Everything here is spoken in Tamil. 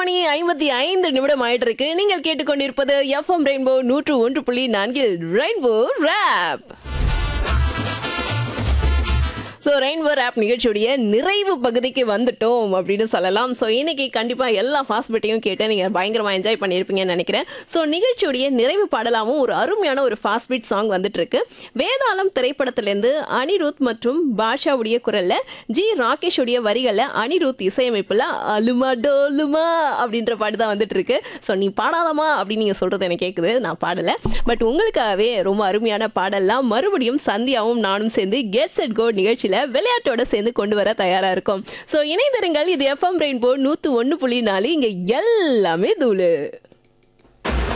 மணி ஐம்பத்தி ஐந்து நிமிடம் ஆயிட்டு இருக்கு நீங்கள் கேட்டுக்கொண்டிருப்பது எஃப்எம் ரெயின்போ நூற்று ஒன்று புள்ளி நான்கில் Rainbow rap so Rainbow rap நிகழ்ச்சியுடைய நிறைவு பகுதிக்கு வந்துட்டோம் அப்படின்னு சொல்லலாம் ஸோ இன்னைக்கு கண்டிப்பாக எல்லா ஃபாஸ்ட் பிட்டையும் கேட்டு நீங்கள் பயங்கரமாக என்ஜாய் பண்ணியிருப்பீங்கன்னு நினைக்கிறேன் ஸோ நிகழ்ச்சியுடைய நிறைவு பாடலாகவும் ஒரு அருமையான ஒரு ஃபாஸ்ட் பீட் சாங் வந்துட்டு இருக்கு வேதாளம் திரைப்படத்திலேருந்து அனிருத் மற்றும் பாஷாவுடைய குரல்ல ஜி ராகேஷுடைய வரிகளில் அனிருத் இசையமைப்பில் அலுமா டோலுமா அப்படின்ற பாட்டு தான் வந்துட்டு இருக்கு ஸோ நீ பாடாதமா அப்படின்னு நீங்கள் சொல்றது எனக்கு கேட்குது நான் பாடலை பட் உங்களுக்காகவே ரொம்ப அருமையான பாடல்லாம் மறுபடியும் சந்தியாவும் நானும் சேர்ந்து கெட் செட் கோ நிகழ்ச்சியில் விளையாட்டோட சேர்ந்து கொண்டு வர தயாராக இருக்கும் ஸோ இணைந்திருங்கள் இது எஃப்எம் ரெயின்போ நூற்று ஒன்று புள்ளி நாலு இங்கே எல்லாமே தூளு